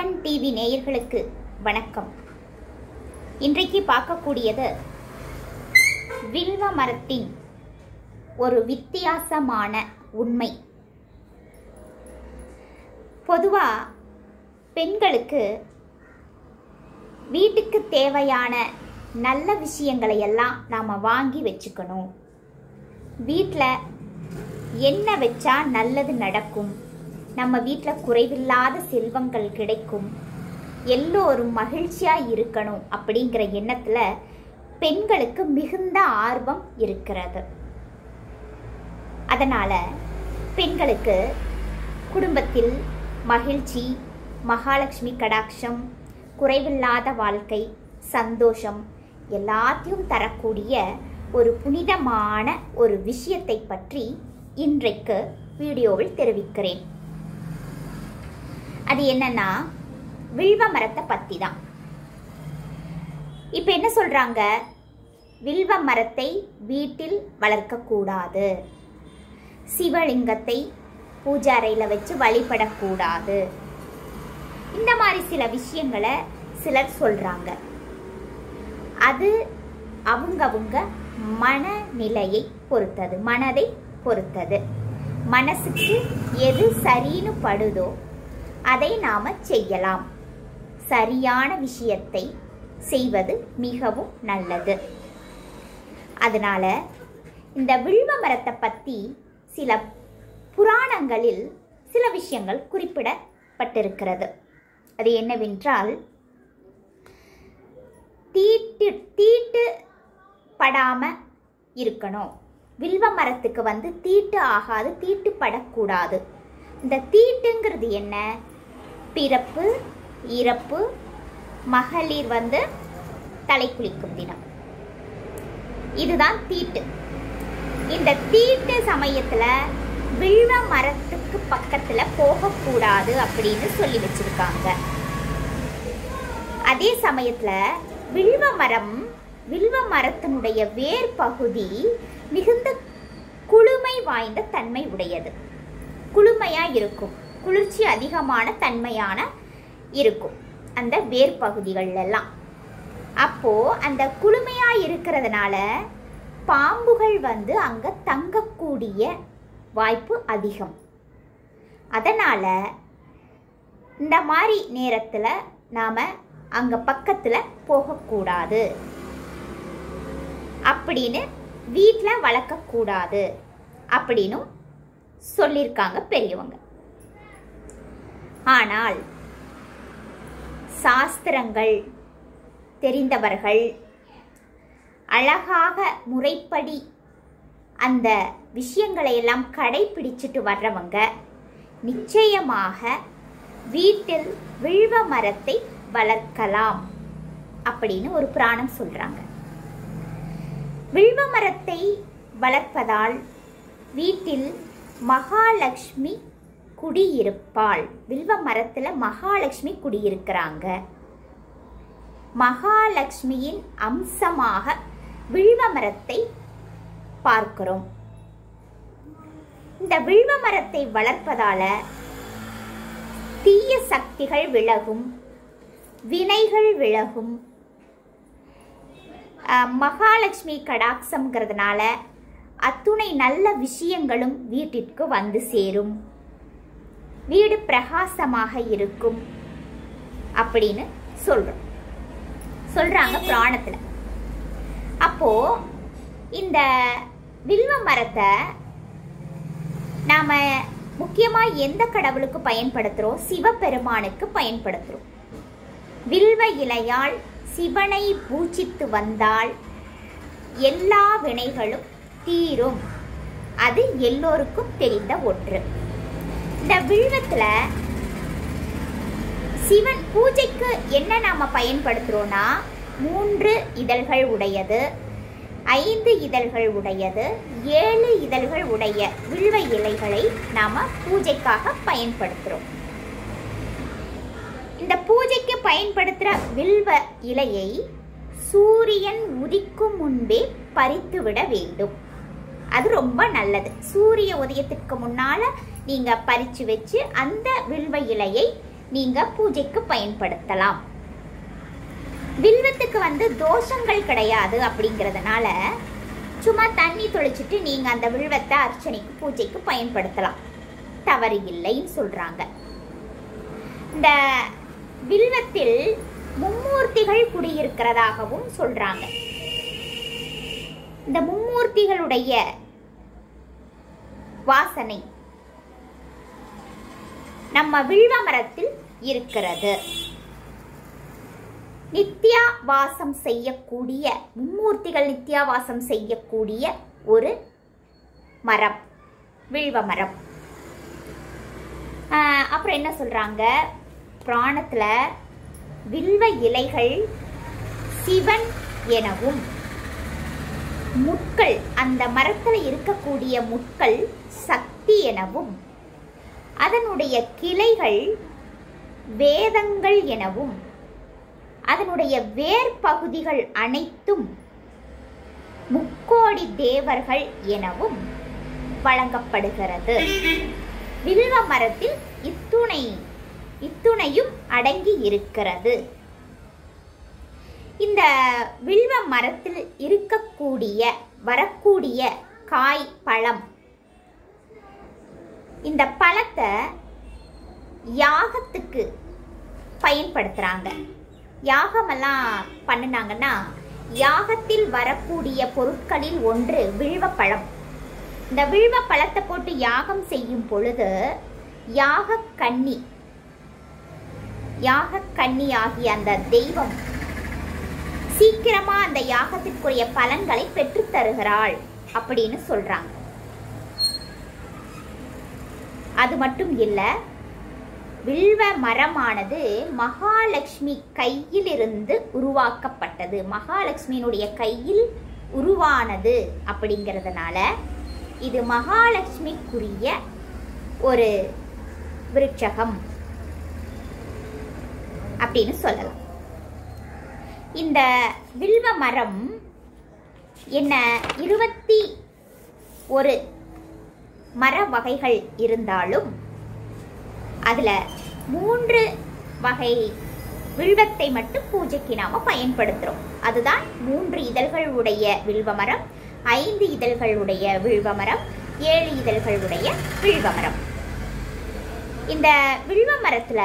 Raman TV நேயர்களுக்கு வணக்கம் இன்றைக்கு பார்க்கக்கூடியது வில்வ மரத்தின் ஒரு வித்தியாசமான உண்மை பொதுவா பெண்களுக்கு வீட்டுக்கு தேவையான நல்ல விஷயங்களை எல்லாம் நாம் வாங்கி வச்சுக்கணும் வீட்டில் என்ன வச்சா நல்லது நடக்கும் நம்ம வீட்டில் குறைவில்லாத செல்வங்கள் கிடைக்கும் எல்லோரும் மகிழ்ச்சியாக இருக்கணும் அப்படிங்கிற எண்ணத்தில் பெண்களுக்கு மிகுந்த ஆர்வம் இருக்கிறது அதனால் பெண்களுக்கு குடும்பத்தில் மகிழ்ச்சி மகாலட்சுமி கடாட்சம் குறைவில்லாத வாழ்க்கை சந்தோஷம் எல்லாத்தையும் தரக்கூடிய ஒரு புனிதமான ஒரு விஷயத்தை பற்றி இன்றைக்கு வீடியோவில் தெரிவிக்கிறேன் அது என்னன்னா வில்வ மரத்தை பற்றி தான் இப்போ என்ன சொல்கிறாங்க வில்வ மரத்தை வீட்டில் வளர்க்கக்கூடாது சிவலிங்கத்தை பூஜை அறையில் வச்சு வழிபடக்கூடாது இந்த மாதிரி சில விஷயங்களை சிலர் சொல்கிறாங்க அது அவங்கவுங்க மனநிலையை பொறுத்தது மனதை பொறுத்தது மனசுக்கு எது சரின்னு படுதோ அதை நாம் செய்யலாம் சரியான விஷயத்தை செய்வது மிகவும் நல்லது அதனால இந்த வில்வ மரத்தை பற்றி சில புராணங்களில் சில விஷயங்கள் குறிப்பிடப்பட்டிருக்கிறது அது என்னவென்றால் தீட்டு தீட்டு படாம இருக்கணும் வில்வ மரத்துக்கு வந்து தீட்டு ஆகாது தீட்டு படக்கூடாது இந்த தீட்டுங்கிறது என்ன பிறப்பு இறப்பு மகளிர் வந்து தலை குளிக்கும் தினம் இதுதான் தீட்டு இந்த தீட்டு சமயத்துல வில்வ மரத்துக்கு பக்கத்துல போகக்கூடாது அப்படின்னு சொல்லி வச்சிருக்காங்க அதே சமயத்துல வில்வ மரம் வில்வ மரத்தினுடைய வேர் பகுதி மிகுந்த குளுமை வாய்ந்த தன்மை உடையது குளுமையா இருக்கும் குளிர்ச்சி அதிகமான தன்மையான இருக்கும் அந்த வேர் பகுதிகள் எல்லாம் அப்போ அந்த குளுமையா இருக்கிறதுனால பாம்புகள் வந்து அங்க தங்கக்கூடிய வாய்ப்பு அதிகம் அதனால இந்த மாதிரி நேரத்துல நாம அங்க பக்கத்துல போகக்கூடாது அப்படின்னு வீட்டில் வளர்க்கக்கூடாது அப்படின்னும் சொல்லியிருக்காங்க பெரியவங்க ஆனால் சாஸ்திரங்கள் தெரிந்தவர்கள் அழகாக முறைப்படி அந்த விஷயங்களை எல்லாம் கடைபிடிச்சிட்டு வர்றவங்க நிச்சயமாக வீட்டில் வில்வ மரத்தை வளர்க்கலாம் அப்படின்னு ஒரு புராணம் சொல்றாங்க வில்வ மரத்தை வளர்ப்பதால் வீட்டில் மகாலட்சுமி குடியிருப்பாள் வில்வ மரத்துல மகாலட்சுமி குடியிருக்கிறாங்க மகாலட்சுமியின் அம்சமாக வில்வ மரத்தை பார்க்கிறோம் இந்த வில்வ மரத்தை வளர்ப்பதால தீய சக்திகள் விலகும் வினைகள் விலகும் மகாலட்சுமி கடாட்சம்ங்கிறதுனால அத்துணை நல்ல விஷயங்களும் வீட்டிற்கு வந்து சேரும் வீடு பிரகாசமாக இருக்கும் அப்படின்னு சொல்றோம் சொல்றாங்க புராணத்துல அப்போ இந்த வில்வ மரத்தை நாம முக்கியமா எந்த கடவுளுக்கு பயன்படுத்துறோம் சிவபெருமானுக்கு பயன்படுத்துறோம் வில்வ இலையால் சிவனை பூஜித்து வந்தால் எல்லா வினைகளும் தீரும் அது எல்லோருக்கும் தெரிந்த ஒன்று இந்த வில்வத்துல சிவன் பூஜைக்கு என்ன நாம பயன்படுத்துறோம்னா மூன்று இதழ்கள் உடையது ஐந்து இதழ்கள் உடையது ஏழு இதழ்கள் உடைய வில்வ இலைகளை நாம பூஜைக்காக பயன்படுத்துறோம் இந்த பூஜைக்கு பயன்படுத்துகிற வில்வ இலையை சூரியன் உதிக்கும் முன்பே பறித்து விட வேண்டும் அது ரொம்ப நல்லது சூரிய உதயத்திற்கு முன்னால நீங்க பறிச்சு வச்சு அந்த வில்வ இலையை நீங்க பூஜைக்கு பயன்படுத்தலாம் வில்வத்துக்கு வந்து தோஷங்கள் கிடையாது அப்படிங்கிறதுனால சும்மா தண்ணி தொளிச்சிட்டு நீங்க அந்த வில்வத்தை அர்ச்சனைக்கு பூஜைக்கு பயன்படுத்தலாம் தவறு இல்லைன்னு சொல்றாங்க இந்த வில்வத்தில் மும்மூர்த்திகள் குடியிருக்கிறதாகவும் சொல்றாங்க இந்த மும்மூர்த்திகளுடைய வாசனை நம்ம வில்வ மரத்தில் இருக்கிறது நித்யா வாசம் செய்யக்கூடிய மும்மூர்த்திகள் நித்யா வாசம் செய்யக்கூடிய ஒரு மரம் வில்வ மரம் ஆஹ் அப்புறம் என்ன சொல்றாங்க புராணத்துல வில்வ இலைகள் சிவன் எனவும் முட்கள் அந்த மரத்துல இருக்கக்கூடிய முட்கள் சக்தி எனவும் அதனுடைய கிளைகள் வேதங்கள் எனவும் அதனுடைய வேர் பகுதிகள் அனைத்தும் முக்கோடி தேவர்கள் எனவும் வழங்கப்படுகிறது வில்வ மரத்தில் இத்துணை இத்துணையும் அடங்கி இருக்கிறது இந்த வில்வ மரத்தில் இருக்கக்கூடிய வரக்கூடிய காய் பழம் இந்த பழத்தை யாகத்துக்கு பயன்படுத்துகிறாங்க யாகமெல்லாம் பண்ணினாங்கன்னா யாகத்தில் வரக்கூடிய பொருட்களில் ஒன்று வில்வப்பழம் இந்த வில்வ பழத்தை போட்டு யாகம் செய்யும் பொழுது யாக கன்னி யாக கன்னி ஆகிய அந்த தெய்வம் சீக்கிரமா அந்த யாகத்திற்குரிய பலன்களை பெற்றுத் தருகிறாள் அப்படின்னு சொல்றாங்க அது மட்டும் இல்ல வில்வ மரமானது மகாலட்சுமி கையிலிருந்து உருவாக்கப்பட்டது மகாலட்சுமியினுடைய கையில் உருவானது அப்படிங்கிறதுனால இது மகாலட்சுமிக்குரிய ஒரு விருட்சகம் அப்படின்னு சொல்லலாம் இந்த வில்வ மரம் என்ன இருபத்தி ஒரு மர வகைகள் இருந்தாலும் அதில் மூன்று வகை வில்வத்தை மட்டும் பூஜைக்கு நாம பயன்படுத்துகிறோம் அதுதான் மூன்று இதழ்கள் உடைய வில்வ மரம் ஐந்து இதழ்கள் உடைய வில்வ மரம் ஏழு இதழ்கள் உடைய வில்வ மரம் இந்த வில்வ மரத்தில்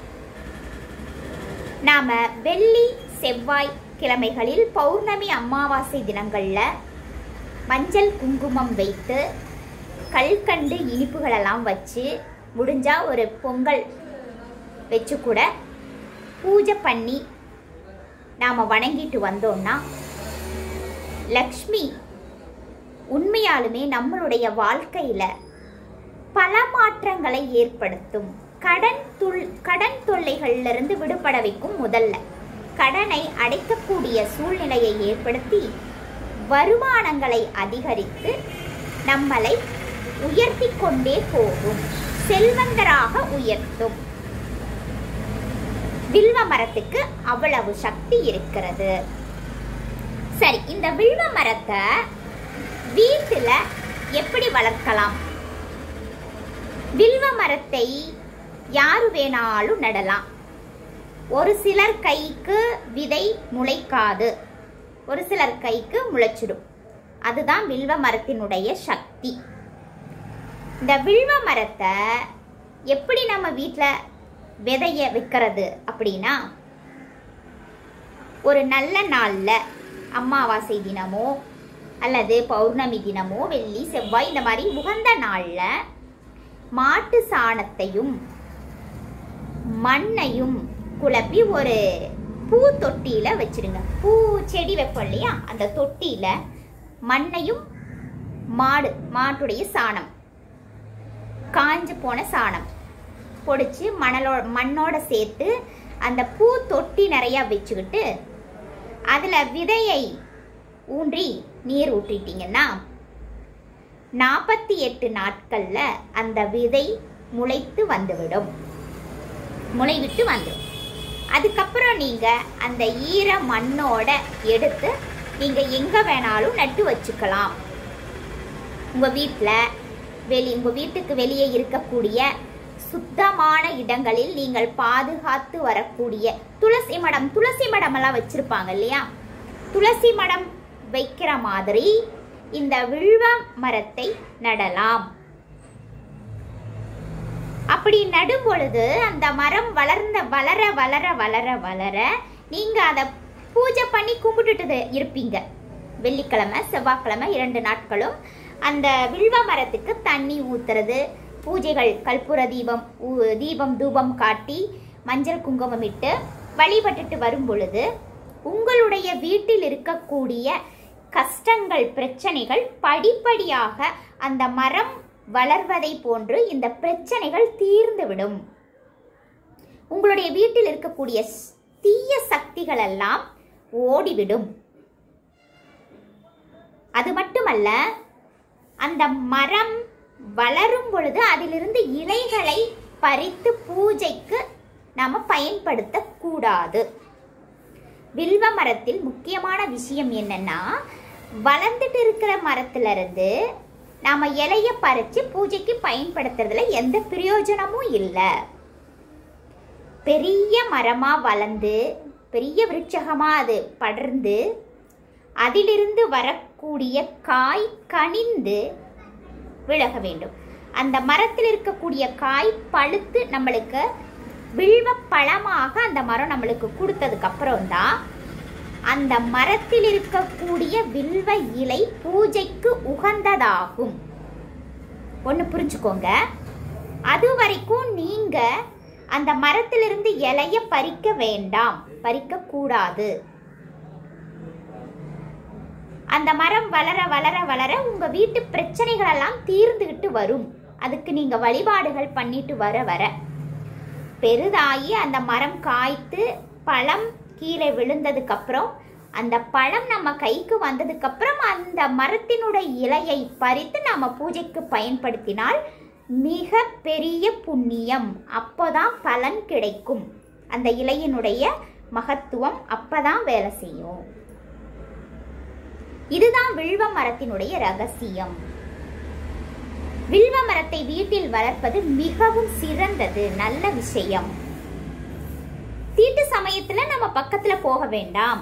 நாம வெள்ளி செவ்வாய் கிழமைகளில் பௌர்ணமி அமாவாசை தினங்களில் மஞ்சள் குங்குமம் வைத்து கல்கண்டு இனிப்புகளெல்லாம் வச்சு முடிஞ்சா ஒரு பொங்கல் வச்சு கூட பூஜை பண்ணி நாம் வணங்கிட்டு வந்தோம்னா லக்ஷ்மி உண்மையாலுமே நம்மளுடைய வாழ்க்கையில் பல மாற்றங்களை ஏற்படுத்தும் கடன் துள் கடன் தொல்லைகளிலிருந்து விடுபட வைக்கும் முதல்ல கடனை அடைக்கக்கூடிய சூழ்நிலையை ஏற்படுத்தி வருமானங்களை அதிகரித்து நம்மளை உயர்த்தி கொண்டே போகும் செல்வந்தராக உயர்த்தும் வில்வ மரத்துக்கு அவ்வளவு சக்தி இருக்கிறது சரி இந்த வில்வ மரத்தை வீட்டுல எப்படி வளர்க்கலாம் வில்வ மரத்தை யாரு வேணாலும் நடலாம் ஒரு சிலர் கைக்கு விதை முளைக்காது ஒரு சிலர் கைக்கு முளைச்சிடும் அதுதான் வில்வ மரத்தினுடைய சக்தி இந்த வில்வ மரத்தை எப்படி நம்ம வீட்டில் விதைய வைக்கிறது அப்படின்னா ஒரு நல்ல நாளில் அமாவாசை தினமோ அல்லது பௌர்ணமி தினமோ வெள்ளி செவ்வாய் இந்த மாதிரி உகந்த நாளில் மாட்டு சாணத்தையும் மண்ணையும் குழப்பி ஒரு பூ தொட்டியில வச்சிருங்க பூ செடி வைப்போம் இல்லையா அந்த தொட்டியில மண்ணையும் மாடு மாட்டுடைய சாணம் காஞ்சு போன சாணம் பொடிச்சு மணலோ மண்ணோட சேர்த்து அந்த பூ தொட்டி நிறையா வச்சுக்கிட்டு அதில் விதையை ஊன்றி நீர் ஊற்றிட்டீங்கன்னா நாற்பத்தி எட்டு நாட்களில் அந்த விதை முளைத்து வந்துவிடும் முளைவிட்டு வந்துடும் அதுக்கப்புறம் நீங்கள் அந்த ஈர மண்ணோட எடுத்து நீங்கள் எங்கே வேணாலும் நட்டு வச்சுக்கலாம் உங்கள் வீட்டில் வெளி உங்கள் வீட்டுக்கு வெளியே இருக்கக்கூடிய சுத்தமான இடங்களில் நீங்கள் பாதுகாத்து வரக்கூடிய துளசி மடம் துளசி மடம் எல்லாம் வச்சிருப்பாங்க இல்லையா துளசி மடம் வைக்கிற மாதிரி இந்த வில்வ மரத்தை நடலாம் அப்படி நடும் பொழுது அந்த மரம் வளர்ந்த வளர வளர வளர வளர நீங்க அதை பூஜை பண்ணி கும்பிட்டுட்டு இருப்பீங்க வெள்ளிக்கிழமை செவ்வாய்க்கிழமை இரண்டு நாட்களும் அந்த வில்வ மரத்துக்கு தண்ணி ஊத்துறது பூஜைகள் கற்பூர தீபம் ஊ- தீபம் தூபம் காட்டி மஞ்சள் குங்குமம் இட்டு வழிபட்டுட்டு வரும் பொழுது உங்களுடைய வீட்டில் இருக்கக்கூடிய கஷ்டங்கள் பிரச்சனைகள் படிப்படியாக அந்த மரம் வளர்வதை போன்று இந்த பிரச்சனைகள் தீர்ந்துவிடும் உங்களுடைய வீட்டில் இருக்கக்கூடிய ஸ்- தீய சக்திகள் எல்லாம் ஓடிவிடும் அது மட்டுமல்ல அந்த மரம் வளரும் பொழுது அதிலிருந்து இலைகளை பறித்து பூஜைக்கு நாம பயன்படுத்த கூடாது வில்வ மரத்தில் முக்கியமான விஷயம் என்னன்னா வளர்ந்துட்டு இருக்கிற மரத்துல இருந்து நாம இலைய பறிச்சு பூஜைக்கு பயன்படுத்துறதுல எந்த பிரயோஜனமும் இல்லை பெரிய மரமா வளர்ந்து பெரிய விருட்சகமா அது படர்ந்து அதிலிருந்து வரக்கூடிய காய் கனிந்து விலக வேண்டும் அந்த மரத்தில் இருக்கக்கூடிய காய் பழுத்து நம்மளுக்கு வில்வ பழமாக அந்த மரம் நம்மளுக்கு கொடுத்ததுக்கு அப்புறம் தான் அந்த மரத்தில் இருக்கக்கூடிய வில்வ இலை பூஜைக்கு உகந்ததாகும் ஒன்று புரிஞ்சுக்கோங்க அது வரைக்கும் நீங்க அந்த மரத்திலிருந்து இலைய பறிக்க வேண்டாம் பறிக்க கூடாது அந்த மரம் வளர வளர வளர உங்க வீட்டு பிரச்சனைகள் எல்லாம் தீர்ந்துகிட்டு வரும் அதுக்கு நீங்க வழிபாடுகள் பண்ணிட்டு வர வர பெரிதாகி அந்த மரம் காய்த்து பழம் கீழே விழுந்ததுக்கு அப்புறம் அந்த பழம் நம்ம கைக்கு வந்ததுக்கு அப்புறம் அந்த மரத்தினுடைய இலையை பறித்து நம்ம பூஜைக்கு பயன்படுத்தினால் மிக பெரிய புண்ணியம் அப்போதான் பலன் கிடைக்கும் அந்த இலையினுடைய மகத்துவம் அப்பதான் வேலை செய்யும் இதுதான் வில்வ மரத்தினுடைய ரகசியம் வில்வ மரத்தை வீட்டில் வளர்ப்பது மிகவும் சிறந்தது நல்ல விஷயம் தீட்டு சமயத்துல நம்ம பக்கத்துல போக வேண்டாம்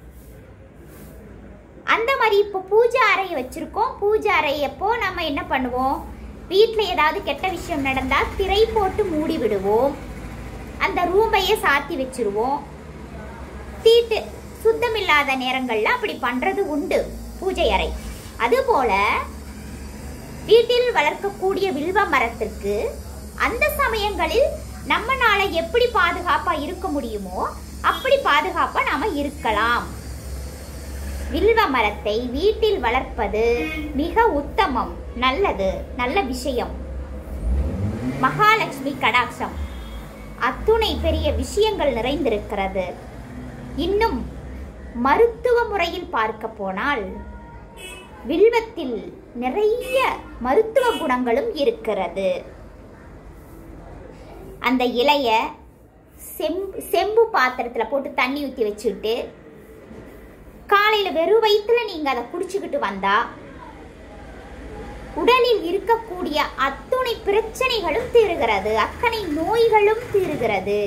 அந்த மாதிரி இப்போ பூஜை அறையை வச்சிருக்கோம் பூஜை அறையப்போ நம்ம என்ன பண்ணுவோம் வீட்டில் ஏதாவது கெட்ட விஷயம் நடந்தா திரை போட்டு மூடி விடுவோம் அந்த ரூமையே சாத்தி வச்சிருவோம் தீட்டு சுத்தமில்லாத நேரங்கள்ல அப்படி பண்றது உண்டு பூஜை அறை அதுபோல வீட்டில் வளர்க்கக்கூடிய வில்வ மரத்திற்கு அந்த சமயங்களில் நம்மனால எப்படி பாதுகாப்பா இருக்க முடியுமோ அப்படி பாதுகாப்பா நாம இருக்கலாம் வில்வ மரத்தை வீட்டில் வளர்ப்பது மிக உத்தமம் நல்லது நல்ல விஷயம் மகாலட்சுமி கடாட்சம் அத்துணை பெரிய விஷயங்கள் நிறைந்திருக்கிறது இன்னும் மருத்துவ முறையில் பார்க்க போனால் வில்வத்தில் நிறைய மருத்துவ குணங்களும் இருக்கிறது அந்த இலைய செம்பு செம்பு பாத்திரத்துல போட்டு தண்ணி ஊற்றி வச்சுக்கிட்டு காலையில வெறும் வயிற்றுல நீங்க அதை குடிச்சுக்கிட்டு வந்தா உடலில் இருக்கக்கூடிய அத்துணை பிரச்சனைகளும் தீருகிறது அத்தனை நோய்களும் தீருகிறது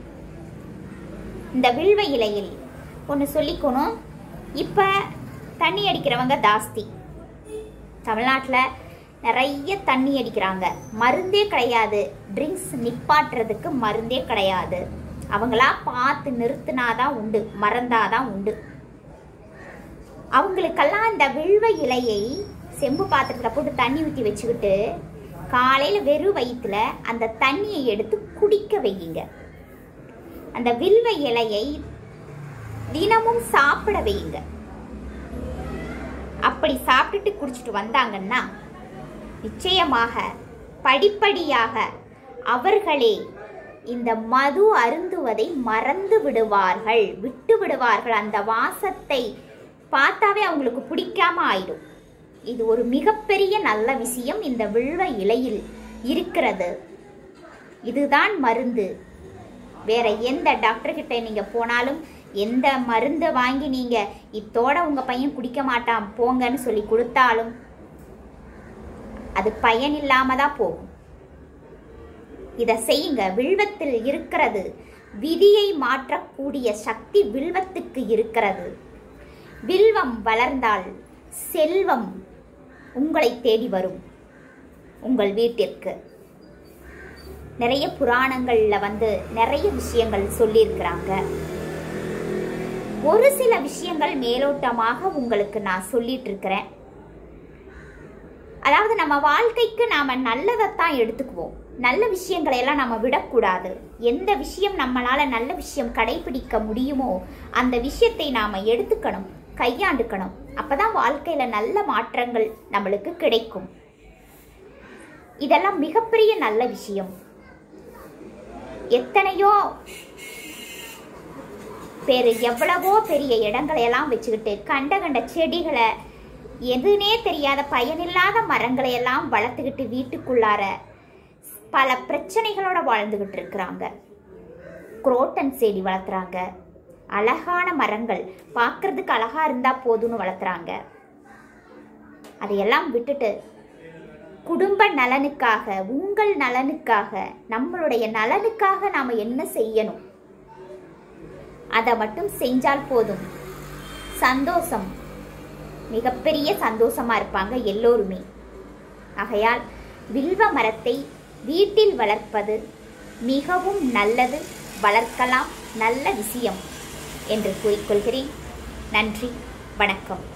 இந்த வில்வ இலையில் ஒன்று சொல்லிக்கணும் இப்போ தண்ணி அடிக்கிறவங்க ஜாஸ்தி தமிழ்நாட்டில் நிறைய தண்ணி அடிக்கிறாங்க மருந்தே கிடையாது ட்ரிங்க்ஸ் நிப்பாட்டுறதுக்கு மருந்தே கிடையாது அவங்களா பார்த்து நிறுத்தினாதான் உண்டு மறந்தாதான் உண்டு அவங்களுக்கெல்லாம் இந்த வில்வ இலையை செம்பு பாத்திரத்தில் போட்டு தண்ணி ஊற்றி வச்சுக்கிட்டு காலையில் வெறும் வயிற்றுல அந்த தண்ணியை எடுத்து குடிக்க வையுங்க அந்த வில்வ இலையை தினமும் சாப்பிட வையுங்க அப்படி சாப்பிட்டுட்டு குடிச்சிட்டு வந்தாங்கன்னா நிச்சயமாக படிப்படியாக அவர்களே இந்த மது அருந்துவதை மறந்து விடுவார்கள் விட்டு விடுவார்கள் அந்த வாசத்தை பார்த்தாவே அவங்களுக்கு பிடிக்காம ஆயிடும் இது ஒரு மிகப்பெரிய நல்ல விஷயம் இந்த வில்வ இலையில் இருக்கிறது இதுதான் மருந்து வேற எந்த டாக்டர் கிட்ட நீங்க போனாலும் எந்த மருந்தை வாங்கி நீங்க இத்தோட உங்க பையன் குடிக்க மாட்டான் போங்கன்னு சொல்லி கொடுத்தாலும் அது பயன் இல்லாம தான் போகும் இதை செய்யுங்க வில்வத்தில் இருக்கிறது விதியை மாற்றக்கூடிய சக்தி வில்வத்துக்கு இருக்கிறது வில்வம் வளர்ந்தால் செல்வம் உங்களை தேடி வரும் உங்கள் வீட்டிற்கு நிறைய புராணங்கள்ல வந்து நிறைய விஷயங்கள் சொல்லியிருக்கிறாங்க ஒரு சில விஷயங்கள் மேலோட்டமாக உங்களுக்கு நான் சொல்லிட்டு இருக்கிறேன் அதாவது நம்ம வாழ்க்கைக்கு நாம நல்லதைத்தான் எடுத்துக்குவோம் நல்ல விஷயங்களை எல்லாம் நம்ம விடக்கூடாது எந்த விஷயம் நம்மளால நல்ல விஷயம் கடைபிடிக்க முடியுமோ அந்த விஷயத்தை நாம எடுத்துக்கணும் கையாண்டுக்கணும் அப்பதான் வாழ்க்கையில நல்ல மாற்றங்கள் நம்மளுக்கு கிடைக்கும் இதெல்லாம் மிகப்பெரிய நல்ல விஷயம் எத்தனையோ பேர் எவ்வளவோ பெரிய இடங்களை எல்லாம் வச்சுக்கிட்டு கண்ட கண்ட செடிகளை எதுனே தெரியாத பயனில்லாத மரங்களை எல்லாம் வளர்த்துக்கிட்டு வீட்டுக்குள்ளார பல பிரச்சனைகளோட வாழ்ந்துகிட்டு இருக்கிறாங்க குரோட்டன் செடி வளர்த்துறாங்க அழகான மரங்கள் பார்க்கறதுக்கு அழகா இருந்தா போதும்னு வளர்த்துறாங்க அதையெல்லாம் விட்டுட்டு குடும்ப நலனுக்காக உங்கள் நலனுக்காக நம்மளுடைய நலனுக்காக நாம என்ன செய்யணும் அதை மட்டும் செஞ்சால் போதும் சந்தோஷம் மிகப்பெரிய சந்தோஷமா இருப்பாங்க எல்லோருமே ஆகையால் வில்வ மரத்தை வீட்டில் வளர்ப்பது மிகவும் நல்லது வளர்க்கலாம் நல்ல விஷயம் என்று கூறிக்கொள்கிறேன் நன்றி வணக்கம்